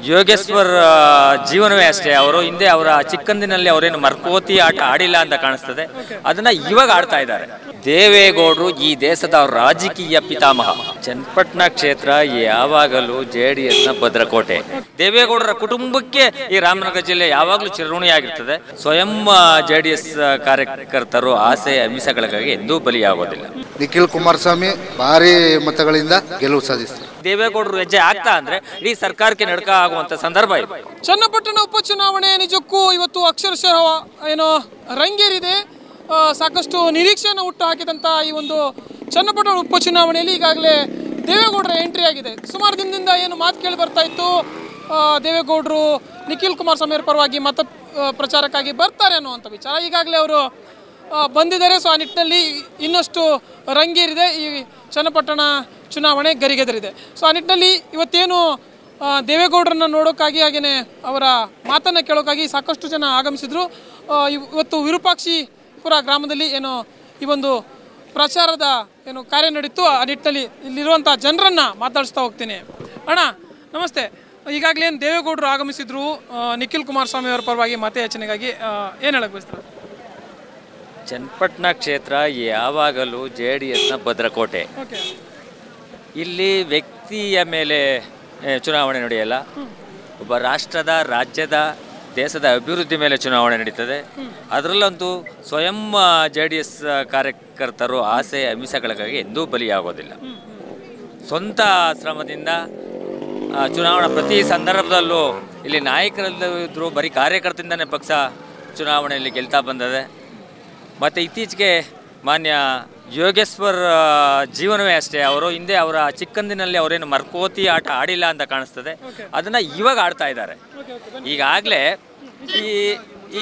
ಯೋಗೇಶ್ವರ್ ಆ, ಜೀವನವೇ ಅಷ್ಟೇ ಅವರು ಹಿಂದೆ ಅವರ ಚಿಕ್ಕಂದಿನಲ್ಲಿ ಅವರೇನು ಮರ್ಕೋತಿ ಆಟ ಆಡಿಲ್ಲ ಅಂತ ಕಾಣಿಸ್ತದೆ ಅದನ್ನ ಇವಾಗ ಆಡ್ತಾ ಇದ್ದಾರೆ ದೇವೇಗೌಡರು ಈ ದೇಶದ ರಾಜಕೀಯ ಪಿತಾಮಹ ಚನ್ನಪಟ್ಟಣ ಕ್ಷೇತ್ರ ಯಾವಾಗಲೂ ಜೆ ಡಿ ಎಸ್ನ ಭದ್ರಕೋಟೆ ದೇವೇಗೌಡರ ಕುಟುಂಬಕ್ಕೆ ಈ ರಾಮನಗರ ಜಿಲ್ಲೆ ಯಾವಾಗಲೂ ಚಿರಋಣಿಯಾಗಿರ್ತದೆ ಸ್ವಯಂ ಜೆ ಡಿ ಎಸ್ ಕಾರ್ಯಕರ್ತರು ಆಸೆ ಅಮಿಷಗಳಿಗಾಗಿ ಎಂದೂ ಬಲಿಯಾಗೋದಿಲ್ಲ ನಿಖಿಲ್ ಕುಮಾರಸ್ವಾಮಿ ಭಾರಿ ಮತಗಳಿಂದ ಗೆಲುವು ಸಾಧಿಸ್ತಾರೆ ದೇವೇಗೌಡರು ಹೆಜ್ಜೆ ಆಗ್ತಾ ಅಂದ್ರೆ ಇಡೀ ಸರ್ಕಾರಕ್ಕೆ ನಡ್ಕ ಆಗುವಂತ ಸಂದರ್ಭ ಇದು ಚನ್ನಪಟ್ಟಣ ಉಪಚುನಾವಣೆ ನಿಜಕ್ಕೂ ಇವತ್ತು ಅಕ್ಷರಶಃ ಏನೋ ರಂಗೇರಿದೆ ಆ, ಸಾಕಷ್ಟು ನಿರೀಕ್ಷೆಯನ್ನು ಹುಟ್ಟು ಹಾಕಿದಂಥ ಈ ಒಂದು ಚನ್ನಪಟ್ಟಣ ಉಪಚುನಾವಣೆಯಲ್ಲಿ ಈಗಾಗಲೇ ದೇವೇಗೌಡರ ಎಂಟ್ರಿ ಆಗಿದೆ ಸುಮಾರು ದಿನದಿಂದ ಏನು ಮಾತು ಕೇಳಿ ಬರ್ತಾ ಇತ್ತು ಆ, ದೇವೇಗೌಡರು ನಿಖಿಲ್ ಕುಮಾರಸ್ವಾಮಿ ಅವರ ಪರವಾಗಿ ಮತ ಆ, ಪ್ರಚಾರಕ್ಕಾಗಿ ಬರ್ತಾರೆ ಅನ್ನುವಂಥ ವಿಚಾರ ಈಗಾಗಲೇ ಅವರು ಆ, ಬಂದಿದ್ದಾರೆ ಸೊ ಆ ನಿಟ್ಟಿನಲ್ಲಿ ಇನ್ನಷ್ಟು ರಂಗೇರಿದೆ ಈ ಚನ್ನಪಟ್ಟಣ ಚುನಾವಣೆ ಗರಿಗೆದರಿದೆ ಸೊ ಆ ನಿಟ್ಟಿನಲ್ಲಿ ಇವತ್ತೇನು ಆ, ದೇವೇಗೌಡರನ್ನ ನೋಡೋಕ್ಕಾಗಿ ಹಾಗೆಯೇ ಅವರ ಮಾತನ್ನು ಕೇಳೋಕ್ಕಾಗಿ ಸಾಕಷ್ಟು ಜನ ಆಗಮಿಸಿದ್ರು ಆ, ಇವ್- ಇವತ್ತು ವಿರೂಪಾಕ್ಷಿಪುರ ಗ್ರಾಮದಲ್ಲಿ ಏನು ಈ ಒಂದು ಪ್ರಚಾರದ ಏನು ಕಾರ್ಯ ನಡೀತು ಆ ನಿಟ್ಟಿನಲ್ಲಿ ಇಲ್ಲಿರುವಂಥ ಜನರನ್ನ ಮಾತಾಡಿಸ್ತಾ ಹೋಗ್ತೀನಿ ಅಣ್ಣ ನಮಸ್ತೆ ಈಗಾಗಲೇ ಏನು ದೇವೇಗೌಡರು ಆಗಮಿಸಿದ್ರು ಆ, ನಿಖಿಲ್ ಕುಮಾರಸ್ವಾಮಿ ಅವರ ಪರವಾಗಿ ಮತಯಾಚನೆಗಾಗಿ ಏನು ಹೇಳಕ್ ಬಯಸ್ತಾರೆ ಚನ್ನಪಟ್ಟಣ ಕ್ಷೇತ್ರ ಯಾವಾಗಲೂ ಜೆ ಡಿ ಎಸ್ನ ಭದ್ರಕೋಟೆ ಓಕೆ ಇಲ್ಲಿ ವ್ಯಕ್ತಿಯ ಮೇಲೆ ಏ, ಚುನಾವಣೆ ನಡೆಯಲ್ಲ ಒಬ್ಬ ರಾಷ್ಟ್ರದ ರಾಜ್ಯದ ದೇಶದ ಅಭಿವೃದ್ಧಿ ಮೇಲೆ ಚುನಾವಣೆ ನಡೀತದೆ ಅದರಲ್ಲಂತೂ ಸ್ವಯಂ ಜೆ ಡಿ ಎಸ್ ಕಾರ್ಯಕರ್ತರು ಆಸೆ ಅಮಿಷಗಳಿಗಾಗಿ ಎಂದೂ ಬಲಿಯಾಗೋದಿಲ್ಲ ಸ್ವಂತ ಶ್ರಮದಿಂದ ಆ, ಚುನಾವಣಾ ಪ್ರತಿ ಸಂದರ್ಭದಲ್ಲೂ ಇಲ್ಲಿ ನಾಯಕರಲ್ಲಿದ್ದರೂ ಬರೀ ಕಾರ್ಯಕರ್ತರಿಂದನೇ ಪಕ್ಷ ಚುನಾವಣೆಯಲ್ಲಿ ಗೆಲ್ತಾ ಬಂದದೆ ಮತ್ತು ಇತ್ತೀಚೆಗೆ ಮಾನ್ಯ ಯೋಗೇಶ್ವರ್ ಆ, ಜೀವನವೇ ಅಷ್ಟೇ ಅವರು ಹಿಂದೆ ಅವರ ಚಿಕ್ಕಂದಿನಲ್ಲಿ ಅವರೇನು ಮರ್ಕೋತಿ ಆಟ ಆಡಿಲ್ಲ ಅಂತ ಕಾಣಿಸ್ತದೆ ಅದನ್ನು ಇವಾಗ ಆಡ್ತಾ ಇದ್ದಾರೆ ಈಗಾಗಲೇ ಈ ಈ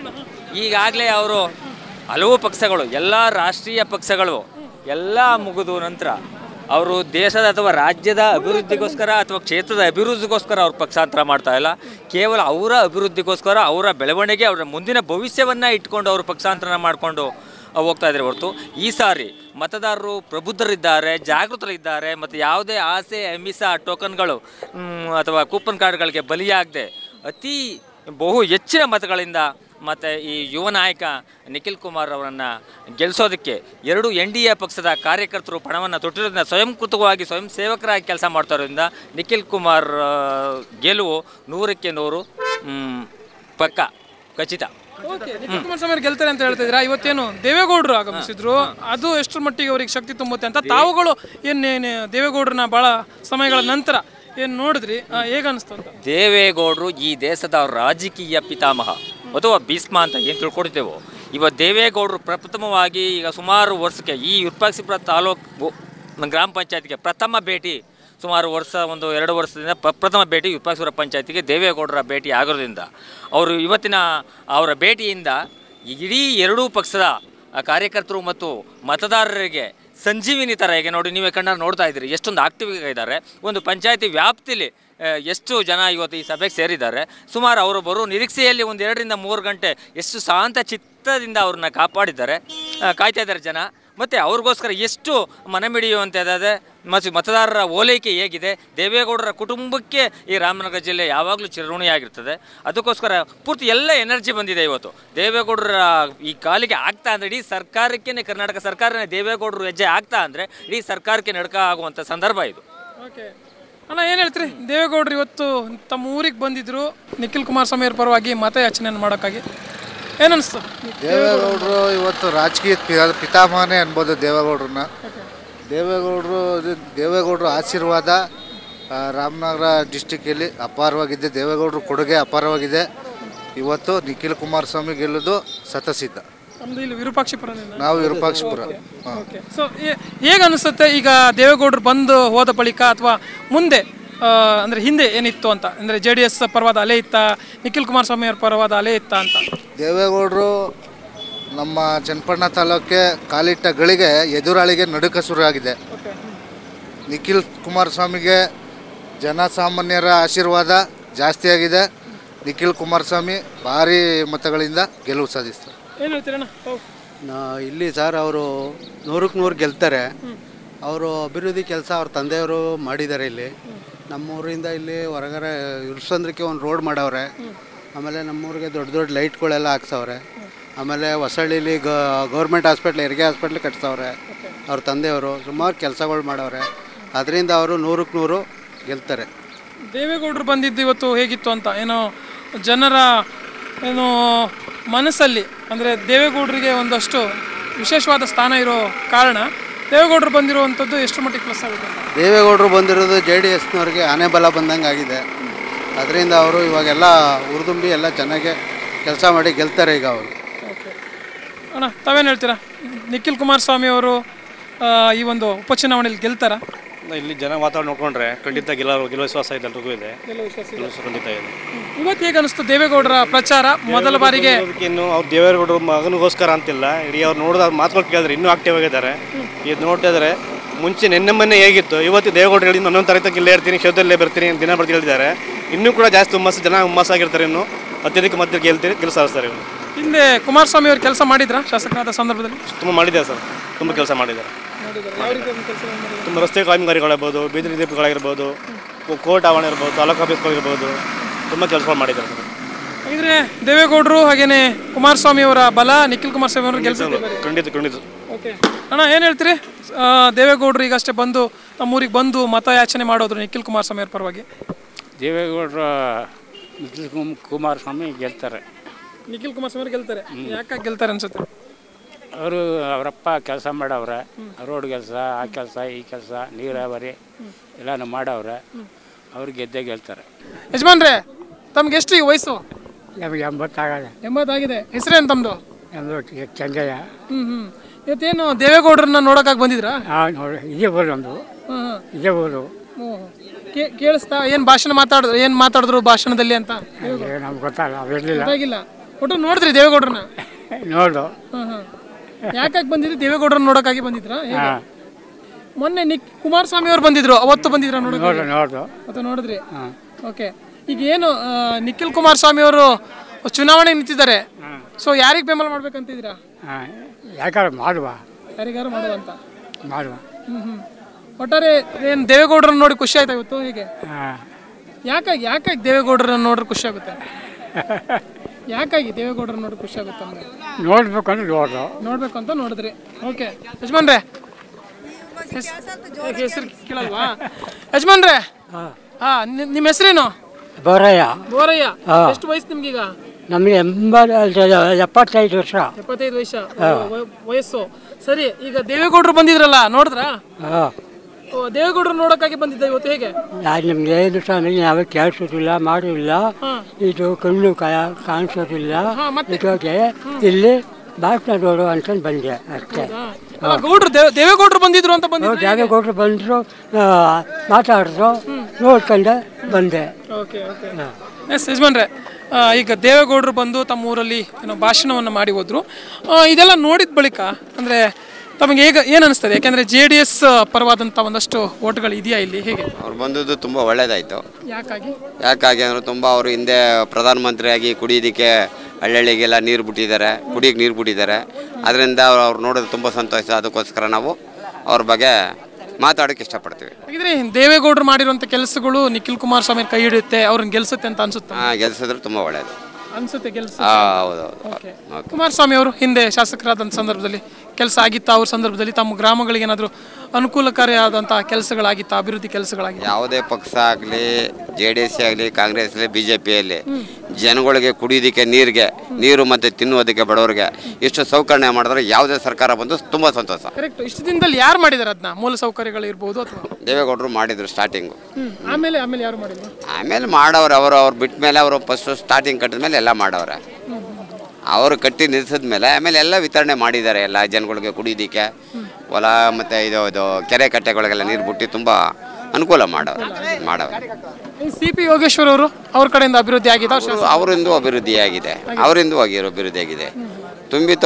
ಈಗಾಗಲೇ ಅವರು ಹಲವು ಪಕ್ಷಗಳು ಎಲ್ಲ ರಾಷ್ಟ್ರೀಯ ಪಕ್ಷಗಳು ಎಲ್ಲ ಮುಗಿದು ನಂತರ ಅವರು ದೇಶದ ಅಥವಾ ರಾಜ್ಯದ ಅಭಿವೃದ್ಧಿಗೋಸ್ಕರ ಅಥವಾ ಕ್ಷೇತ್ರದ ಅಭಿವೃದ್ಧಿಗೋಸ್ಕರ ಅವ್ರು ಪಕ್ಷಾಂತರ ಮಾಡ್ತಾ ಇಲ್ಲ ಕೇವಲ ಅವರ ಅಭಿವೃದ್ಧಿಗೋಸ್ಕರ ಅವರ ಬೆಳವಣಿಗೆ ಅವರ ಮುಂದಿನ ಭವಿಷ್ಯವನ್ನು ಇಟ್ಕೊಂಡು ಅವರು ಪಕ್ಷಾಂತರ ಮಾಡಿಕೊಂಡು ಹೋಗ್ತಾ ಇದ್ದಾರೆ ಹೊರತು ಈ ಸಾರಿ ಮತದಾರರು ಪ್ರಬುದ್ಧರಿದ್ದಾರೆ ಜಾಗೃತರಿದ್ದಾರೆ ಮತ್ತು ಯಾವುದೇ ಆಸೆ ಅಮಿಷ ಟೋಕನ್ಗಳು ಮ್, ಅಥವಾ ಕೂಪನ್ ಕಾರ್ಡ್ಗಳಿಗೆ ಬಲಿಯಾಗದೆ ಅತಿ ಬಹು ಹೆಚ್ಚಿನ ಮತಗಳಿಂದ ಮತ್ತು ಈ ಯುವ ನಾಯಕ ನಿಖಿಲ್ ಕುಮಾರ್ ಅವರನ್ನು ಗೆಲ್ಲಿಸೋದಕ್ಕೆ ಎರಡು ಎನ್ ಡಿ ಎ ಪಕ್ಷದ ಕಾರ್ಯಕರ್ತರು ಪಣವನ್ನು ತೊಟ್ಟಿರೋದ್ರಿಂದ ಸ್ವಯಂಕೃತವಾಗಿ ಸ್ವಯಂ ಸೇವಕರಾಗಿ ಕೆಲಸ ಮಾಡ್ತಾ ಇರೋದ್ರಿಂದ ನಿಖಿಲ್ ಕುಮಾರ್ ಆ, ಗೆಲುವು ನೂರಕ್ಕೆ ನೂರು ಮ್, ಪಕ್ಕ ಖಚಿತ ಓಕೆ ನಿಖಿಲ್ ಕುಮಾರಸ್ವಾಮಿ ಅವ್ರು ಗೆಲ್ತಾರೆ ಅಂತ ಹೇಳ್ತಿದ್ದೀರಾ ಇವತ್ತೇನು ದೇವೇಗೌಡರು ಆಗಮಿಸಿದ್ರು ಅದು ಎಷ್ಟರ ಮಟ್ಟಿಗೆ ಅವ್ರಿಗೆ ಶಕ್ತಿ ತುಂಬುತ್ತೆ ಅಂತ ತಾವುಗಳು ಏನು ದೇವೇಗೌಡರನ್ನ ಬಹಳ ಸಮಯಗಳ ನಂತರ ಏನು ನೋಡಿದ್ರಿ ಆ, ಹೇಗ್ ಅನಿಸ್ತು ಅಂತ ದೇವೇಗೌಡರು ಈ ದೇಶದ ರಾಜಕೀಯ ಪಿತಾಮಹ ಅಥವಾ ಭೀಷ್ಮ ಅಂತ ಏನು ತಿಳ್ಕೊಡ್ತೇವೋ ಇವತ್ತು ದೇವೇಗೌಡರು ಪ್ರಪ್ರಥಮವಾಗಿ ಈಗ ಸುಮಾರು ವರ್ಷಕ್ಕೆ ಈ ವಿರೂಪಾಕ್ಷಿಪುರ ತಾಲೂಕು ಗ್ರಾಮ ಪಂಚಾಯತ್ಗೆ ಪ್ರಥಮ ಭೇಟಿ ಸುಮಾರು ವರ್ಷ ಒಂದು ಎರಡು ವರ್ಷದಿಂದ ಪ್ರ- ಪ್ರಥಮ ಭೇಟಿ ವಿರೂಪಾಕ್ಷಿಪುರ ಪಂಚಾಯತಿಗೆ ದೇವೇಗೌಡರ ಭೇಟಿ ಆಗೋದ್ರಿಂದ ಅವರು ಇವತ್ತಿನ ಅವರ ಭೇಟಿಯಿಂದ ಇಡೀ ಎರಡೂ ಪಕ್ಷದ ಆ ಕಾರ್ಯಕರ್ತರು ಮತ್ತು ಮತದಾರರಿಗೆ ಸಂಜೀವಿನಿ ಥರ ಈಗ ನೋಡಿ ನೀವೇ ಕಣ್ಣಾರೆ ನೋಡ್ತಾ ಇದ್ದೀರಿ ಎಷ್ಟೊಂದು ಆಕ್ಟಿವ್ ಇದ್ದಾರೆ ಒಂದು ಪಂಚಾಯತಿ ವ್ಯಾಪ್ತಿಲಿ ಆ, ಎಷ್ಟು ಜನ ಇವತ್ತು ಈ ಸಭೆಗೆ ಸೇರಿದ್ದಾರೆ ಸುಮಾರು ಅವರು ಬರೋ ನಿರೀಕ್ಷೆಯಲ್ಲಿ ಒಂದು ಎರಡರಿಂದ ಮೂರು ಗಂಟೆ ಎಷ್ಟು ಶಾಂತ ಚಿತ್ತದಿಂದ ಅವ್ರನ್ನ ಕಾಪಾಡಿದ್ದಾರೆ ಆ, ಕಾಯ್ತಾ ಇದ್ದಾರೆ ಜನ ಮತ್ತು ಅವ್ರಿಗೋಸ್ಕರ ಎಷ್ಟು ಮನಮಿಡಿಯುವಂಥದ್ದಿದೆ ಮತ್ತು ಮತದಾರರ ಓಲೈಕೆ ಹೇಗಿದೆ ದೇವೇಗೌಡರ ಕುಟುಂಬಕ್ಕೆ ಈ ರಾಮನಗರ ಜಿಲ್ಲೆ ಯಾವಾಗಲೂ ಚಿರಋಣಿಯಾಗಿರ್ತದೆ ಅದಕ್ಕೋಸ್ಕರ ಪೂರ್ತಿ ಎಲ್ಲ ಎನರ್ಜಿ ಬಂದಿದೆ ಇವತ್ತು ದೇವೇಗೌಡರ ಈ ಕಾಲಿಗೆ ಆಗ್ತಾ ಅಂದರೆ ಇಡೀ ಸರ್ಕಾರಕ್ಕೆ ಕರ್ನಾಟಕ ಸರ್ಕಾರನೇ ದೇವೇಗೌಡರು ಹೆಜ್ಜೆ ಆಗ್ತಾ ಅಂದರೆ ಇಡೀ ಸರ್ಕಾರಕ್ಕೆ ನಡ್ಕ ಆಗುವಂಥ ಸಂದರ್ಭ ಇದು ಓಕೆ ಅಣ್ಣ ಏನು ಹೇಳ್ತೀರಿ ದೇವೇಗೌಡರು ಇವತ್ತು ತಮ್ಮ ಊರಿಗೆ ಬಂದಿದ್ರು ನಿಖಿಲ್ ಕುಮಾರಸ್ವಾಮಿ ಅವ್ರ ಪರವಾಗಿ ಮತಯಾಚನೆಯನ್ನು ಮಾಡೋಕ್ಕಾಗಿ ಏನು ಅನಿಸ್ತು ದೇವೇಗೌಡರು ಇವತ್ತು ರಾಜಕೀಯ ಪಿ- ಪಿತಾಮಹನೇ ಅನ್ಬೋದು ದೇವೇಗೌಡ್ರನ್ನ ದೇವೇಗೌಡರು ಇದು ದೇವೇಗೌಡರು ಆಶೀರ್ವಾದ ಆ, ರಾಮನಗರ ಡಿಸ್ಟಿಕ್ಕಲ್ಲಿ ಅಪಾರವಾಗಿದೆ ದೇವೇಗೌಡರು ಕೊಡುಗೆ ಅಪಾರವಾಗಿದೆ ಇವತ್ತು ನಿಖಿಲ್ ಕುಮಾರಸ್ವಾಮಿ ಗೆಲ್ಲೋದು ಸತಸಿದ್ಧ ನಮ್ದು ಇಲ್ಲಿ ವಿರೂಪಾಕ್ಷಿಪುರದಿಂದ ನಾವು ವಿರೂಪಾಕ್ಷಪುರ ಹಾಂ ಓಕೆ ಸೊ ಹೇಗೆ ಅನಿಸುತ್ತೆ ಈಗ ದೇವೇಗೌಡರು ಬಂದು ಹೋದ ಬಳಿಕ ಅಥವಾ ಮುಂದೆ ಆ, ಅಂದ್ರೆ ಹಿಂದೆ ಏನಿತ್ತು ಅಂತ ಅಂದ್ರೆ ಜೆ ಡಿ ಎಸ್ ಪರವಾದ ಅಲೆ ಇತ್ತ ನಿಖಿಲ್ ಕುಮಾರಸ್ವಾಮಿ ಅವ್ರ ಪರವಾದ ಅಲೆ ಇತ್ತ ಅಂತ ದೇವೇಗೌಡರು ನಮ್ಮ ಚನ್ನಪಟ್ಟಣ ತಾಲೂಕಿಗೆ ಕಾಲಿಟ್ಟ ಗಳಿಗೆ ಎದುರಾಳಿಗೆ ನಡುಕ ಶುರುವಾಗಿದೆ ನಿಖಿಲ್ ಕುಮಾರಸ್ವಾಮಿಗೆ ಜನಸಾಮಾನ್ಯರ ಆಶೀರ್ವಾದ ಜಾಸ್ತಿ ಆಗಿದೆ ನಿಖಿಲ್ ಕುಮಾರಸ್ವಾಮಿ ಭಾರಿ ಮತಗಳಿಂದ ಗೆಲುವು ಸಾಧಿಸ್ತಾರೆ ಏನು ಹೇಳ್ತೀರಣ್ಣ ತಾವು? ನಾ ಇಲ್ಲಿ ಸರ್ ಅವರು ನೂರಕ್ಕೆ ನೂರು ಗೆಲ್ತಾರೆ ಅವರು ಅಭಿವೃದ್ಧಿ ಕೆಲಸ ಅವ್ರ ತಂದೆಯವರು ಮಾಡಿದ್ದಾರೆ ಇಲ್ಲಿ ನಮ್ಮೂರಿಂದ ಇಲ್ಲಿ ಹೊರಗಡೆ ಇರ್ಸಂದ್ರಕ್ಕೆ ಒಂದು ರೋಡ್ ಮಾಡವ್ರೆ ಆಮೇಲೆ ನಮ್ಮೂರಿಗೆ ದೊಡ್ಡ ದೊಡ್ಡ ಲೈಟ್ಗಳೆಲ್ಲ ಹಾಕ್ಸವ್ರೆ ಆಮೇಲೆ ಹೊಸಳ್ಳಿಲಿ ಗೌರ್ಮೆಂಟ್ ಹಾಸ್ಪಿಟ್ಲ್ ಹೆರಿಗೆ ಹಾಸ್ಪಿಟ್ಲ್ ಕಟ್ಸವ್ರೆ ಅವ್ರ ತಂದೆಯವರು ಸುಮಾರು ಕೆಲಸಗಳು ಮಾಡವ್ರೆ ಅದರಿಂದ ಅವರು ನೂರಕ್ಕೆ ನೂರು ಗೆಲ್ತಾರೆ ದೇವೇಗೌಡರು ಬಂದಿದ್ದು ಇವತ್ತು ಹೇಗಿತ್ತು ಅಂತ ಏನೋ ಜನರ ಏನು ಮನಸ್ಸಲ್ಲಿ ಅಂದರೆ ದೇವೇಗೌಡರಿಗೆ ಒಂದಷ್ಟು ವಿಶೇಷವಾದ ಸ್ಥಾನ ಇರೋ ಕಾರಣ ದೇವೇಗೌಡರು ಬಂದಿರುವಂಥದ್ದು ಎಷ್ಟು ಮಟ್ಟಿಗೆ ಪ್ಲಸ್ ಆಗುತ್ತೆ ಅಂತ ದೇವೇಗೌಡರು ಬಂದಿರೋದು ಜೆ ಡಿ ಎಸ್ನವ್ರಿಗೆ ಆನೆ ಬಲ ಬಂದಂಗೆ ಆಗಿದೆ ಅದರಿಂದ ಅವರು ಇವಾಗೆಲ್ಲ ಉರ್ದುಂಬಿ ಎಲ್ಲ ಚೆನ್ನಾಗಿ ಕೆಲಸ ಮಾಡಿ ಗೆಲ್ತಾರೆ ಈಗ ಅವರು ಓಕೆ ಅಣ್ಣ ತಾವೇನು ಹೇಳ್ತೀರಾ ನಿಖಿಲ್ ಕುಮಾರಸ್ವಾಮಿ ಅವರು ಆ, ಈ ಒಂದು ಉಪಚುನಾವಣೆಯಲ್ಲಿ ಗೆಲ್ತಾರಾ ಇಲ್ಲಿ ಜನ ವಾತಾವರಣ ನೋಡ್ಕೊಂಡ್ರೆ ಖಂಡಿತ ಗೆಲ್ಲ ಗೆಲ್ಲುವ ವಿಶ್ವಾಸ ಇದೆ ಎಲ್ರಿಗೂ ಇದೆ ಗೆಲ್ಲುವ ಖಂಡಿತ ಇದೆ ಇವತ್ತು ಹೇಗೆ ಅನಿಸ್ತು ದೇವೇಗೌಡರ ಪ್ರಚಾರ ಮೊದಲ ಬಾರಿಗೆ ಅದಕ್ಕೆ ಇನ್ನು ಅವ್ರು ದೇವೇಗೌಡರು ಮಗನಿಗೋಸ್ಕರ ಅಂತಿಲ್ಲ ಇಡೀ ಅವ್ರು ನೋಡಿದ ಮಾತುಗಳು ಕೇಳಿದ್ರೆ ಇನ್ನೂ ಆಕ್ಟಿವ್ ಆಗಿದ್ದಾರೆ ಇದು ನೋಡ್ತಾ ಇದ್ದಾರೆ ಮುಂಚೆ ನಿನ್ನೆ ಮೊನ್ನೆ ಹೇಗಿತ್ತು ಇವತ್ತು ದೇವೇಗೌಡರು ಹೇಳಿದ್ದು ಇನ್ನೊಂದು ತಾರೀಕು ಇಲ್ಲೇ ಇರ್ತೀನಿ ಕ್ಷೇತ್ರದಲ್ಲೇ ಬರ್ತೀನಿ ದಿನ ಬರ್ತೀನಿ ಹೇಳಿದ್ದಾರೆ ಇನ್ನೂ ಕೂಡ ಜಾಸ್ತಿ ಹುಮ್ಮಸ್ಸು ಜನ ಹುಮ್ಮಸ್ಸಾಗಿರ್ತಾರೆ ಇನ್ನು ಅತ್ಯಧಿಕ ಮತ್ತೆ ಗೆಲ್ತೀನಿ ಕೆಲಸ ಸಾಧಿಸ್ತಾರೆ ಇವರು ಹಿಂದೆ ಕುಮಾರಸ್ವಾಮಿ ಅವರು ಕೆಲಸ ಮಾಡಿದ್ರಾ ಶಾಸಕರಾದ ಸಂದರ್ಭದಲ್ಲಿ ತುಂಬ ಮಾಡಿದ್ದಾರೆ ಸರ್ ತುಂಬ ಕೆಲಸ ಮಾಡಿದ್ದಾರೆ ತುಂಬ ರಸ್ತೆ ಕಾಮಗಾರಿಗಳಿರ್ಬೋದು ಬೀದಿ ದೀಪಗಳಾಗಿರ್ಬೋದು ಕೋರ್ಟ್ ಆವರಣ ಇರ್ಬೋದು ತಾಲೂಕು ಆಫೀಸ್ಗಳಿರ್ಬೋದು ತುಂಬ ಕೆಲಸಗಳು ಮಾಡಿದ್ದಾರೆ ಸರ್ ಹಾಗಿದ್ರೆ ದೇವೇಗೌಡರು ಹಾಗೇನೆ ಕುಮಾರಸ್ವಾಮಿ ಅವರ ಬಲ ನಿಖಿಲ್ ಕುಮಾರಸ್ವಾಮಿ ಅವರು ಕೆಲಸ ಖಂಡಿತ ಖಂಡಿತ ಓಕೆ ಅಣ್ಣ ಏನು ಹೇಳ್ತೀರಿ ಆ, ದೇವೇಗೌಡರು ಈಗಷ್ಟೇ ಬಂದು ನಮ್ಮೂರಿಗೆ ಬಂದು ಮತ ಯಾಚನೆ ಮಾಡೋದ್ರು ನಿಖಿಲ್ ಕುಮಾರಸ್ವಾಮಿ ಅವ್ರ ಪರವಾಗಿ ದೇವೇಗೌಡರ ನಿಖಿಲ್ ಕುಮ್- ಕುಮಾರಸ್ವಾಮಿ ಗೆಲ್ತಾರೆ ನಿಖಿಲ್ ಕುಮಾರಸ್ವಾಮಿ ಅವ್ರು ಗೆಲ್ತಾರೆ ಯಾಕಾಗಿ ಗೆಲ್ತಾರೆ ಅನ್ಸುತ್ತೆ ಅವರು ಅವರಪ್ಪ ಕೆಲಸ ಮಾಡವ್ರೆ ರೋಡ್ ಕೆಲಸ ಆ ಕೆಲಸ ಈ ಕೆಲಸ ನೀರಾವರಿ ಎಲ್ಲನೂ ಮಾಡವ್ರೆ ಅವ್ರು ಗೆದ್ದೇ ಗೆಲ್ತಾರೆ ಯಜಮಾನ್ರೆ ತಮ್ಗೆ ಎಷ್ಟು ಈಗ ವಯಸ್ಸು ನಮಗೆ ಎಂಬತ್ತಾಗಲ್ಲ ಎಂಬತ್ತಾಗಿದೆ ಹೆಸರೇನು ತಮ್ಮದು ನಮ್ಮದು ಚಂಗಯ್ಯ ಹ್ಞೂ ಹ್ಞೂ ಇವತ್ತೇನು ದೇವೇಗೌಡರನ್ನ ನೋಡೋಕ್ಕಾಗಿ ಬಂದಿದ್ರಾ ಹಾಂ ನೋಡಿ ಇದೇ ಊರು ನಮ್ಮದು ಹಾಂ ಹಾಂ ಇದೇ ಊರು ಕೇ ಕೇಳಿಸ್ತಾ ಏನು ಭಾಷಣ ಮಾತಾಡಿದ್ರು ಏನು ಮಾತಾಡಿದ್ರು ಭಾಷಣದಲ್ಲಿ ಅಂತ ನಮ್ಗೆ ಗೊತ್ತಾಗಲ್ಲ ಅವಿರಲಿಲ್ಲ ಗೊತ್ತಾಗಿಲ್ಲ ಒಟ್ಟು ನೋಡಿದ್ರಿ ದೇವೇಗೌಡರನ್ನ ನೋಡು ಹಾಂ ಹಾಂ ಯಾಕಾಗಿ ಬಂದಿದ್ರಿ ದೇವೇಗೌಡರನ್ನ ನೋಡೋಕ್ಕಾಗಿ ಬಂದಿದ್ರಾ ಹೇಗೆ? ಹಾಂ ಮೊನ್ನೆ ನಿಕ್ ಕುಮಾರಸ್ವಾಮಿ ಅವ್ರು ಬಂದಿದ್ರು ಅವತ್ತು ಬಂದಿದ್ರ ನೋಡೋಕೆ ನೋಡು ನೋಡು ಅವತ್ತು ನೋಡಿದ್ರಿ ಓಕೆ ಈಗ ಏನು ಆ, ನಿಖಿಲ್ ಕುಮಾರಸ್ವಾಮಿ ಅವರು ಚುನಾವಣೆಗೆ ನಿಂತಿದ್ದಾರೆ ಸೊ ಯಾರಿಗೆ ಬೆಂಬಲ ಮಾಡ್ಬೇಕಂತಿದ್ದೀರಾ ಹಾಂ ಯಾಕಂದ್ರೆ ಮಾಡುವ ಯಾರಿಗಾರು ಮಾಡುವಂತ ಮಾಡುವ ಹ್ಮ್ ಹ್ಮ್ ಒಟ್ಟಾರೆ ಏನು ದೇವೇಗೌಡರನ್ನ ನೋಡಿ ಖುಷಿ ಆಯ್ತಾ ಇವತ್ತು ಹೇಗೆ ಹಾಂ ಯಾಕಾಗಿ ಯಾಕಾಗಿ ದೇವೇಗೌಡರನ್ನ ನೋಡ್ರೆ ಖುಷಿ ಆಗುತ್ತೆ ಯಾಕಾಗಿ ದೇವೇಗೌಡರನ್ನ ನೋಡಿ ಖುಷಿ ಆಗುತ್ತೆ ನಮ್ಗೆ ನೋಡ್ಬೇಕಂದ್ರೆ ನೋಡು ನೋಡ್ಬೇಕು ಅಂತ ನೋಡಿದ್ರಿ ಓಕೆ ಯಜಮಾನ್ರೆ ಹೆಸರು ಕೇಳಲ್ವಾ ಯಜಮಾನ್ರೆ ಹಾ ನಿ- ನಿಮ್ಮ ಹೆಸರೇನು ಬರಯ್ಯ ಬೋರಯ್ಯ ಎಷ್ಟು ವಯಸ್ಸು ನಿಮ್ಗೀಗ ನಮಗೆ ಎಂಬತ್ತು ಎಪ್ಪತ್ತೈದು ವರ್ಷ ಎಪ್ಪತ್ತೈದು ವಯಸ್ಸ ವ- ವಯಸ್ಸು ಸರಿ ಈಗ ದೇವೇಗೌಡರು ಬಂದಿದ್ರಲ್ಲ ನೋಡಿದ್ರಾ ಹಾಂ ಓ, ದೇವೇಗೌಡರು ನೋಡೋಕ್ಕಾಗಿ ಬಂದಿದ್ದ ಇವತ್ತು ಹೇಗೆ ನಿಮ್ಗೆ ಏನು ಸ್ವಾಮಿ ಯಾವ ಕೇಳಿಸೋದಿಲ್ಲ ಮಾಡಿಲ್ಲ ಇದು ಕಣ್ಣು ಕಾಯ ಕಾಣಿಸೋದಿಲ್ಲ ಇದಕ್ಕೆ ಇಲ್ಲಿ ಭಾಷಣ ನೋಡು ಅಂತ ಬಂದೆ ಅಷ್ಟೇ ಅಲ್ಲ, ಗೌಡ್ರು ದೇವ- ದೇವೇಗೌಡರು ಬಂದಿದ್ರು ಅಂತ ಬಂದಿದ್ರು ದೇವೇಗೌಡರು ಬಂದರು ಮಾತಾಡಿದ್ರು ನೋಡ್ಕೊಂಡೆ ಬಂದೆ ಓಕೆ ಓಕೆ ಎಸ್ ಯಜಮಾನ್ರೆ ಆ, ಈಗ ದೇವೇಗೌಡರು ಬಂದು ತಮ್ಮ ಊರಲ್ಲಿ ಏನೋ ಭಾಷಣವನ್ನು ಮಾಡಿ ಹೋದ್ರು ಆ, ಇದೆಲ್ಲ ನೋಡಿದ ಬಳಿಕ ಅಂದರೆ ತಮಗೆ ಹೇಗೆ ಏನು ಅನಿಸ್ತದೆ ಯಾಕೆಂದರೆ ಜೆ ಡಿ ಎಸ್ ಪರವಾದಂಥ ಒಂದಷ್ಟು ಓಟ್ಗಳು ಇದೆಯಾ ಇಲ್ಲಿ ಹೇಗೆ ಅವ್ರು ಬಂದದ್ದು ತುಂಬ ಒಳ್ಳೆಯದಾಯಿತು ಯಾಕಾಗಿ ಯಾಕಾಗಿ ಅಂದರೆ ತುಂಬ ಅವರು ಹಿಂದೆ ಪ್ರಧಾನಮಂತ್ರಿಯಾಗಿ ಕುಡಿಯೋದಕ್ಕೆ ಹಳ್ಳಿಗಳಿಗೆಲ್ಲ ನೀರು ಬಿಟ್ಟಿದ್ದಾರೆ ಕುಡಿಯೋಕ್ಕೆ ನೀರು ಬಿಟ್ಟಿದ್ದಾರೆ ಅದರಿಂದ ಅವ್ರು ನೋಡೋದು ತುಂಬ ಸಂತೋಷ ಅದಕ್ಕೋಸ್ಕರ ನಾವು ಅವ್ರ ಬಗ್ಗೆ ಮಾತಾಡೋಕ್ಕೆ ಇಷ್ಟಪಡ್ತೀವಿ ಹಾಗಿದ್ರೆ ದೇವೇಗೌಡರು ಮಾಡಿರುವಂಥ ಕೆಲಸಗಳು ನಿಖಿಲ್ ಕುಮಾರಸ್ವಾಮಿ ಕೈ ಹಿಡಿಯುತ್ತೆ ಅವ್ರನ್ನ ಗೆಲ್ಸುತ್ತೆ ಅಂತ ಅನ್ಸುತ್ತೆ ಹಾಂ ಗೆಲ್ಸಿದ್ರೆ ತುಂಬ ಒಳ್ಳೆಯದು ಅನ್ಸುತ್ತೆ ಕೆಲಸ ಹಾಂ ಹೌದೌದು ಓಕೆ ಕುಮಾರಸ್ವಾಮಿ ಅವರು ಹಿಂದೆ ಶಾಸಕರಾದಂಥ ಸಂದರ್ಭದಲ್ಲಿ ಕೆಲಸ ಆಗಿತ್ತಾ ಅವ್ರ ಸಂದರ್ಭದಲ್ಲಿ ತಮ್ಮ ಗ್ರಾಮಗಳಿಗೆ ಏನಾದರೂ ಅನುಕೂಲಕಾರಿಯಾದಂಥ ಕೆಲಸಗಳಾಗಿತ್ತಾ ಅಭಿವೃದ್ಧಿ ಕೆಲಸಗಳಾಗಿತ್ತು ಯಾವುದೇ ಪಕ್ಷ ಆಗಲಿ ಜೆ ಡಿ ಎಸ್ ಆಗಲಿ ಕಾಂಗ್ರೆಸ್ ಆಗಲಿ ಬಿ ಜೆ ಪಿಯಲ್ಲಿ ಜನಗಳಿಗೆ ಕುಡಿಯೋದಕ್ಕೆ ನೀರಿಗೆ ನೀರು ಮತ್ತು ತಿನ್ನುವುದಕ್ಕೆ ಬಡವರಿಗೆ ಇಷ್ಟು ಸೌಕರ್ಯ ಮಾಡಿದ್ರೆ ಯಾವುದೇ ಸರ್ಕಾರ ಬಂದು ತುಂಬ ಸಂತೋಷ ಕರೆಕ್ಟ್ ಇಷ್ಟು ದಿನದಲ್ಲಿ ಯಾರು ಮಾಡಿದ್ದಾರೆ ಅದನ್ನ ಮೂಲ ಸೌಕರ್ಯಗಳು ಇರ್ಬೋದು ಅಥವಾ ದೇವೇಗೌಡರು ಮಾಡಿದರು ಸ್ಟಾರ್ಟಿಂಗು ಹ್ಮ್. ಆಮೇಲೆ ಆಮೇಲೆ ಯಾರು ಮಾಡಿಲ್ಲ ಆಮೇಲೆ ಮಾಡವ್ರೆ ಅವರು ಅವ್ರು ಬಿಟ್ಟ ಮೇಲೆ ಅವರು ಫಸ್ಟ್ ಸ್ಟಾರ್ಟಿಂಗ್ ಕಟ್ಟಿದ ಮೇಲೆ ಎಲ್ಲ ಮಾಡವ್ರೆ ಅವರು ಕಟ್ಟಿ ನಿಲ್ಸಿದ ಮೇಲೆ ಆಮೇಲೆ ಎಲ್ಲ ವಿತರಣೆ ಮಾಡಿದ್ದಾರೆ ಎಲ್ಲ ಜನಗಳಿಗೆ ಕುಡಿಯೋದಕ್ಕೆ ಹೊಲ ಮತ್ತು ಇದು ಇದು ಕೆರೆ ಕಟ್ಟೆಗಳಿಗೆಲ್ಲ ನೀರು ಬಿಟ್ಟು ತುಂಬ ಅನುಕೂಲ ಮಾಡವ್ರೆ ಮಾಡವ್ರೆ ಸಿ ಪಿ ಯೋಗೇಶ್ವರ್ ಅವರು ಅವ್ರ ಕಡೆಯಿಂದ ಅಭಿವೃದ್ಧಿ ಆಗಿದೆ ಅವ್ರ ಶಾಸಕ- ಅವರಿಂದ ಅಭಿವೃದ್ಧಿಯಾಗಿದೆ ಅವರಿಂದ ಆಗಿರೋ ಅಭಿವೃದ್ಧಿಯಾಗಿದೆ ತುಂಬಿತ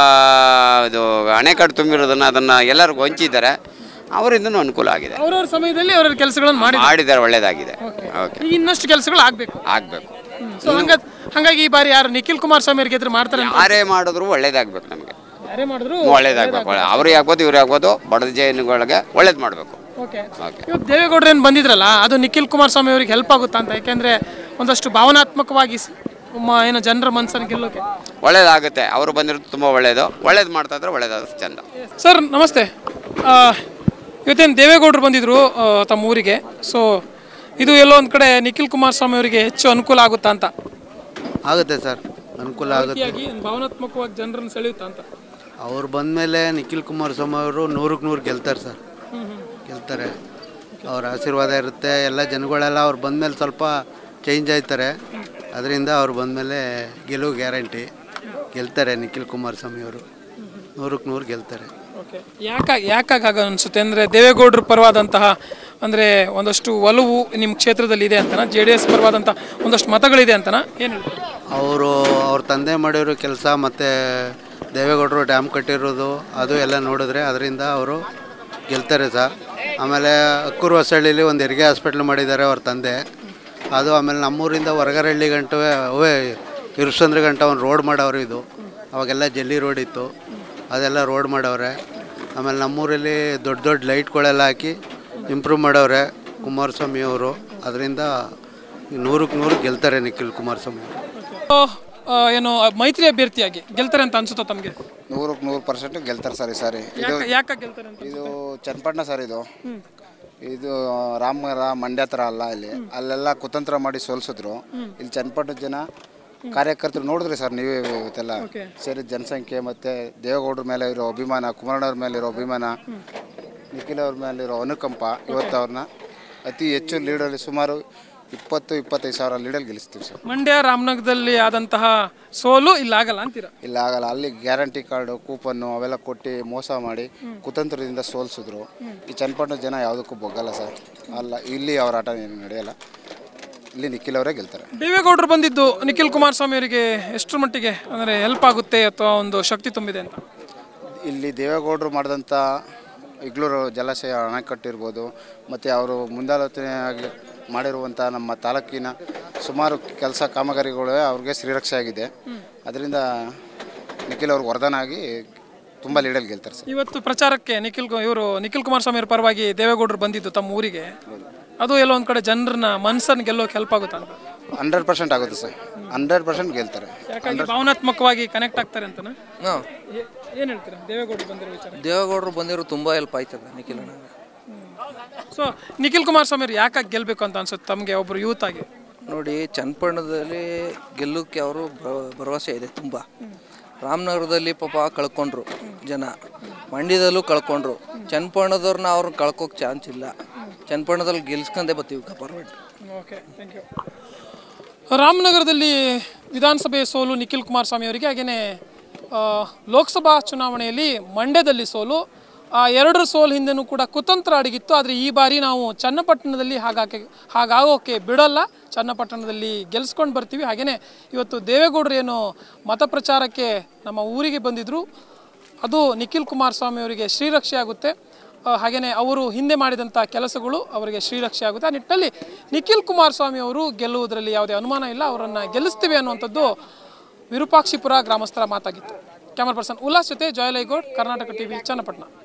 ಇದು ಅಣೆಕಟ್ಟು ತುಂಬಿರೋದನ್ನು ಅದನ್ನು ಎಲ್ಲರಿಗೂ ಹಂಚಿದ್ದಾರೆ ಅವರಿಂದನೂ ಅನುಕೂಲ ಆಗಿದೆ ಅವ್ರವ್ರ ಸಮಯದಲ್ಲಿ ಅವ್ರವ್ರ ಕೆಲಸಗಳನ್ನು ಮಾಡಿ ಮಾಡಿದ್ದಾರೆ ಒಳ್ಳೇದಾಗಿದೆ ಓಕೆ ಈಗ ಇನ್ನಷ್ಟು ಕೆಲಸಗಳು ಆಗ್ಬೇಕು ಆಗಬೇಕು ಸೊ ಹಂಗ ಹಾಗಾಗಿ ಈ ಬಾರಿ ಯಾರು ನಿಖಿಲ್ ಕುಮಾರಸ್ವಾಮಿ ಅವ್ರಿಗೆ ಎದುರು ಮಾಡ್ತಾರೆ ಅಂತ ಯಾರೇ ಮಾಡಿದ್ರು ಒಳ್ಳೇದಾಗಬೇಕು ನಮಗೆ ಯಾರೇ ಮಾಡಿದ್ರು ಒಳ್ಳೇದಾಗಬೇಕು ಅವ್ರಿಗೆ ಆಗ್ಬೋದು ಇವ್ರಿಗೆ ಆಗ್ಬೋದು ಬಡ ಜನಗಳಿಗೆ ಒಳ್ಳೇದು ಮಾಡಬೇಕು ಓಕೆ ಓಕೆ ಇವತ್ತು ದೇವೇಗೌಡರು ಏನು ಬಂದಿದ್ರಲ್ಲ ಅದು ನಿಖಿಲ್ ಕುಮಾರಸ್ವಾಮಿ ಅವರಿಗೆ ಹೆಲ್ಪ್ ಆಗುತ್ತಾ ಅಂತ ಯಾಕೆಂದ್ರೆ ಒಂದಷ್ಟು ಭಾವನಾತ್ಮಕವಾಗಿ ಸ್- ಮ- ಏನು ಜನರ ಮನಸ್ಸನ್ನು ಗೆಲ್ಲೋಕೆ ಒಳ್ಳೇದಾಗುತ್ತೆ ಅವರು ಬಂದಿರೋದು ತುಂಬ ಒಳ್ಳೇದು ಒಳ್ಳೇದು ಮಾಡ್ತಾ ಇದ್ರೆ ಒಳ್ಳೇದಾದ ಚಂದ ಸರ್ ನಮಸ್ತೆ ಆ, ಇವತ್ತೇನು ದೇವೇಗೌಡರು ಬಂದಿದ್ರು ಆ, ತಮ್ಮ ಊರಿಗೆ ಸೊ ಇದು ಎಲ್ಲೋ ಒಂದು ಕಡೆ ನಿಖಿಲ್ ಕುಮಾರಸ್ವಾಮಿ ಅವರಿಗೆ ಹೆಚ್ಚು ಅನುಕೂಲ ಆಗುತ್ತಾ ಅಂತ ಆಗುತ್ತೆ ಸರ್ ಅನುಕೂಲ ಆಗುತ್ತೆ ರೀತಿಯಾಗಿ ಭಾವನಾತ್ಮಕವಾಗಿ ಜನರನ್ನು ಸೆಳೆಯುತ್ತಾ ಅಂತ ಅವ್ರು ಬಂದಮೇಲೆ ನಿಖಿಲ್ ಕುಮಾರಸ್ವಾಮಿ ಅವರು ನೂರಕ್ಕೆ ನೂರು ಗೆಲ್ತಾರೆ ಸರ್ ಗೆಲ್ತಾರೆ ಅವ್ರ ಆಶೀರ್ವಾದ ಇರುತ್ತೆ ಎಲ್ಲ ಜನಗಳೆಲ್ಲ ಅವ್ರು ಬಂದಮೇಲೆ ಸ್ವಲ್ಪ ಚೇಂಜ್ ಆಯ್ತಾರೆ ಅದರಿಂದ ಅವ್ರು ಬಂದಮೇಲೆ ಗೆಲುವು ಗ್ಯಾರಂಟಿ ಗೆಲ್ತಾರೆ ನಿಖಿಲ್ ಕುಮಾರಸ್ವಾಮಿ ಅವರು ನೂರಕ್ಕೆ ನೂರು ಗೆಲ್ತಾರೆ ಓಕೆ ಯಾಕ ಯಾಕಾಗ ಅನಿಸುತ್ತೆ ಅಂದರೆ ದೇವೇಗೌಡರ ಪರವಾದಂತಹ ಅಂದರೆ ಒಂದಷ್ಟು ಒಲವು ನಿಮ್ಮ ಕ್ಷೇತ್ರದಲ್ಲಿ ಇದೆ ಅಂತನಾ ಜೆ ಡಿ ಎಸ್ ಪರವಾದಂಥ ಒಂದಷ್ಟು ಮತಗಳಿದೆ ಅಂತನಾ ಏನು ಹೇಳ್ತೀರಿ ಅವರು ಅವ್ರ ತಂದೆ ಮಾಡಿರೋ ಕೆಲಸ ಮತ್ತು ದೇವೇಗೌಡರು ಡ್ಯಾಮ್ ಕಟ್ಟಿರೋದು ಅದು ಎಲ್ಲ ನೋಡಿದ್ರೆ ಅದರಿಂದ ಅವರು ಗೆಲ್ತಾರೆ ಸರ್ ಆಮೇಲೆ ಅಕ್ಕೂರು ಹೊಸಳ್ಳಿಲಿ ಒಂದು ಹೆರಿಗೆ ಹಾಸ್ಪಿಟ್ಲ್ ಮಾಡಿದ್ದಾರೆ ಅವ್ರ ತಂದೆ ಅದು ಆಮೇಲೆ ನಮ್ಮೂರಿಂದ ಹೊರಗರಹಳ್ಳಿ ಗಂಟು ಅವೇ ಇರುಸಂದ್ರ ಗಂಟ ಒಂದು ರೋಡ್ ಮಾಡವ್ರೆ ಇದು ಅವಾಗೆಲ್ಲ ಜಲ್ಲಿ ರೋಡ್ ಇತ್ತು ಅದೆಲ್ಲ ರೋಡ್ ಮಾಡವ್ರೆ ಆಮೇಲೆ ನಮ್ಮೂರಲ್ಲಿ ದೊಡ್ಡ ದೊಡ್ಡ ಲೈಟ್ಗಳೆಲ್ಲ ಹಾಕಿ ಇಂಪ್ರೂವ್ ಮಾಡವ್ರೆ ಕುಮಾರಸ್ವಾಮಿ ಅವರು ಅದರಿಂದ ನೂರಕ್ಕೆ ನೂರು ಗೆಲ್ತಾರೆ ನಿಖಿಲ್ ಕುಮಾರಸ್ವಾಮಿ ಅವರು ಆ, ಏನು ಮೈತ್ರಿ ಅಭ್ಯರ್ಥಿಯಾಗಿ ಗೆಲ್ತಾರೆ ಅಂತ ಅನ್ಸುತ್ತಾ ತಮಗೆ ನೂರಕ್ಕೆ ನೂರು ಪರ್ಸೆಂಟ್ ಗೆಲ್ತಾರೆ ಸರ್ ಈ ಸಾರಿ ಇದು ಯಾಕೆ ಗೆಲ್ತಾರೆ ಅಂತ ಇದು ಚನ್ನಪಟ್ಟಣ ಸರ್ ಇದು ಇದು ರಾಮನಗರ ಮಂಡ್ಯ ಥರ ಅಲ್ಲ ಇಲ್ಲಿ ಅಲ್ಲೆಲ್ಲ ಕುತಂತ್ರ ಮಾಡಿ ಸೋಲ್ಸಿದ್ರು ಇಲ್ಲಿ ಚನ್ನಪಟ್ಟಣ ಜನ ಕಾರ್ಯಕರ್ತರು ನೋಡಿದ್ರಿ ಸರ್ ನೀವೇ ಇವತ್ತೆಲ್ಲ ಸೇರಿ ಜನಸಂಖ್ಯೆ ಮತ್ತು ದೇವೇಗೌಡರ ಮೇಲೆ ಇರೋ ಅಭಿಮಾನ ಕುಮಾರಣ್ಣವ್ರ ಮೇಲೆ ಇರೋ ಅಭಿಮಾನ ನಿಖಿಲ್ ಅವ್ರ ಮೇಲೆ ಇರೋ ಅನುಕಂಪ ಇವತ್ತು ಅವ್ರನ್ನ ಅತಿ ಹೆಚ್ಚು ಲೀಡಲ್ಲಿ ಸುಮಾರು ಇಪ್ಪತ್ತು ಇಪ್ಪತ್ತೈದು ಸಾವಿರ ಲೀಡಲ್ಲಿ ಗೆಲ್ಲಿಸ್ತೀವಿ ಸರ್ ಮಂಡ್ಯ ರಾಮನಗರದಲ್ಲಿ ಆದಂತಹ ಸೋಲು ಇಲ್ಲಿ ಆಗಲ್ಲ ಅಂತೀರಾ ಇಲ್ಲ ಆಗಲ್ಲ ಅಲ್ಲಿ ಗ್ಯಾರಂಟಿ ಕಾರ್ಡು ಕೂಪನ್ನು ಅವೆಲ್ಲ ಕೊಟ್ಟು ಮೋಸ ಮಾಡಿ ಕುತಂತ್ರದಿಂದ ಸೋಲ್ಸಿದ್ರು ಈ ಚನ್ನಪಟ್ಟಣ ಜನ ಯಾವುದಕ್ಕೂ ಬೊಗ್ಗಲ್ಲ ಸರ್ ಅಲ್ಲ ಇಲ್ಲಿ ಅವ್ರ ಆಟ ಏನು ನಡೆಯಲ್ಲ ಇಲ್ಲಿ ನಿಖಿಲ್ ಅವರೇ ಗೆಲ್ತಾರೆ ದೇವೇಗೌಡರು ಬಂದಿದ್ದು ನಿಖಿಲ್ ಕುಮಾರಸ್ವಾಮಿ ಅವರಿಗೆ ಎಷ್ಟರ ಮಟ್ಟಿಗೆ ಅಂದರೆ ಹೆಲ್ಪ್ ಆಗುತ್ತೆ ಅಥವಾ ಒಂದು ಶಕ್ತಿ ತುಂಬಿದೆ ಅಂತ ಇಲ್ಲಿ ದೇವೇಗೌಡರು ಮಾಡಿದಂಥ ಇಗ್ಲೂರು ಜಲಾಶಯ ಅಣೆಕಟ್ಟು ಇರ್ಬೋದು ಮತ್ತು ಅವರು ಮುಂದಾಲೋಚನೆಯಾಗಿ ಮಾಡಿರುವಂಥ ನಮ್ಮ ತಾಲೂಕಿನ ಸುಮಾರು ಕೆಲಸ ಕಾಮಗಾರಿಗಳು ಅವ್ರಿಗೆ ಶ್ರೀರಕ್ಷೆ ಆಗಿದೆ ಅದರಿಂದ ನಿಖಿಲ್ ಅವ್ರಿಗೆ ವರದಾನ ಆಗಿ ತುಂಬ ಲೀಡಲ್ಲಿ ಗೆಲ್ತಾರೆ ಸರ್ ಇವತ್ತು ಪ್ರಚಾರಕ್ಕೆ ನಿಖಿಲ್ ಇವರು ನಿಖಿಲ್ ಕುಮಾರಸ್ವಾಮಿ ಅವರ ಪರವಾಗಿ ದೇವೇಗೌಡರು ಬಂದಿದ್ದು ತಮ್ಮ ಊರಿಗೆ ಅದು ಎಲ್ಲೋ ಒಂದು ಕಡೆ ಜನರನ್ನ ಮನಸ್ಸನ್ನು ಗೆಲ್ಲೋಕೆ ಹೆಲ್ಪ್ ಆಗುತ್ತಾ ಅಂತ ಹಂಡ್ರೆಡ್ ಪರ್ಸೆಂಟ್ ಆಗುತ್ತೆ ಸರ್ ಹಂಡ್ರೆಡ್ ಪರ್ಸೆಂಟ್ ಗೆಲ್ತಾರೆ ಯಾಕಾಗಿ ಭಾವನಾತ್ಮಕವಾಗಿ ಕನೆಕ್ಟ್ ಆಗ್ತಾರೆ ಅಂತನಾ ಹಾಂ ಏನು ಹೇಳ್ತೀರಾ ದೇವೇಗೌಡರು ಬಂದಿರೋ ವಿಚಾರ ದೇವೇಗೌಡರು ಬಂದಿರೋ ತುಂಬ ಹೆಲ್ಪ್ ಆಯ್ತದ ನಿಖಿಲ್ ಅಣ್ಣಗೆ ಸೊ ನಿಖಿಲ್ ಕುಮಾರಸ್ವಾಮಿ ಅವರು ಯಾಕಾಗಿ ಗೆಲ್ಲಬೇಕು ಅಂತ ಅನ್ಸುತ್ತೆ ತಮಗೆ ಒಬ್ಬರು ಯೂತ್ ಆಗಿ ನೋಡಿ ಚನ್ನಪಟ್ಟಣದಲ್ಲಿ ಗೆಲ್ಲೋಕ್ಕೆ ಅವರು ಭರವಸೆ ಇದೆ ತುಂಬ ರಾಮನಗರದಲ್ಲಿ ಪಾಪ ಕಳ್ಕೊಂಡ್ರು ಜನ ಮಂಡ್ಯದಲ್ಲೂ ಕಳ್ಕೊಂಡ್ರು ಚನ್ನಪಟ್ಟಣದವ್ರನ್ನ ಅವ್ರನ್ನ ಕಳ್ಕೋಕೆ ಚಾನ್ಸ್ ಇಲ್ಲ ಚನ್ನಪಟ್ಟಣದಲ್ಲಿ ಗೆಲ್ಸ್ಕೊಂಡೇ ಬರ್ತೀವಿ ಗವರ್ಮೆಂಟ್ ಓಕೆ ಥ್ಯಾಂಕ್ ಯು ರಾಮನಗರದಲ್ಲಿ ವಿಧಾನಸಭೆ ಸೋಲು ನಿಖಿಲ್ ಕುಮಾರಸ್ವಾಮಿ ಅವರಿಗೆ ಹಾಗೆಯೇ ಆ, ಲೋಕಸಭಾ ಚುನಾವಣೆಯಲ್ಲಿ ಮಂಡ್ಯದಲ್ಲಿ ಸೋಲು ಆ ಎರಡರ ಸೋಲು ಹಿಂದೆನೂ ಕೂಡ ಕುತಂತ್ರ ಅಡಗಿತ್ತು ಆದರೆ ಈ ಬಾರಿ ನಾವು ಚನ್ನಪಟ್ಟಣದಲ್ಲಿ ಹಾಗಾಕೆ ಹಾಗಾಗೋಕೆ ಬಿಡಲ್ಲ ಚನ್ನಪಟ್ಟಣದಲ್ಲಿ ಗೆಲ್ಸ್ಕೊಂಡು ಬರ್ತೀವಿ ಹಾಗೆಯೇ ಇವತ್ತು ದೇವೇಗೌಡರು ಏನು ಮತ ಪ್ರಚಾರಕ್ಕೆ ನಮ್ಮ ಊರಿಗೆ ಬಂದಿದ್ದರು ಅದು ನಿಖಿಲ್ ಕುಮಾರಸ್ವಾಮಿ ಅವರಿಗೆ ಶ್ರೀರಕ್ಷೆ ಆಗುತ್ತೆ ಹಾಗೆಯೇ ಅವರು ಹಿಂದೆ ಮಾಡಿದಂಥ ಕೆಲಸಗಳು ಅವರಿಗೆ ಶ್ರೀರಕ್ಷೆ ಆಗುತ್ತೆ ಆ ನಿಟ್ಟಿನಲ್ಲಿ ನಿಖಿಲ್ ಕುಮಾರಸ್ವಾಮಿ ಅವರು ಗೆಲ್ಲುವುದರಲ್ಲಿ ಯಾವುದೇ ಅನುಮಾನ ಇಲ್ಲ ಅವರನ್ನು ಗೆಲ್ಲಿಸ್ತೀವಿ ಅನ್ನುವಂಥದ್ದು ವಿರೂಪಾಕ್ಷಿಪುರ ಗ್ರಾಮಸ್ಥರ ಮಾತಾಗಿತ್ತು ಕ್ಯಾಮರಾ ಪರ್ಸನ್ ಉಲ್ಲಾಸ್ ಜೊತೆ ಜಯಲೈಗೌಡ್ ಕರ್ನಾಟಕ ಟಿವಿ ಚನ್ನಪಟ್ಟಣ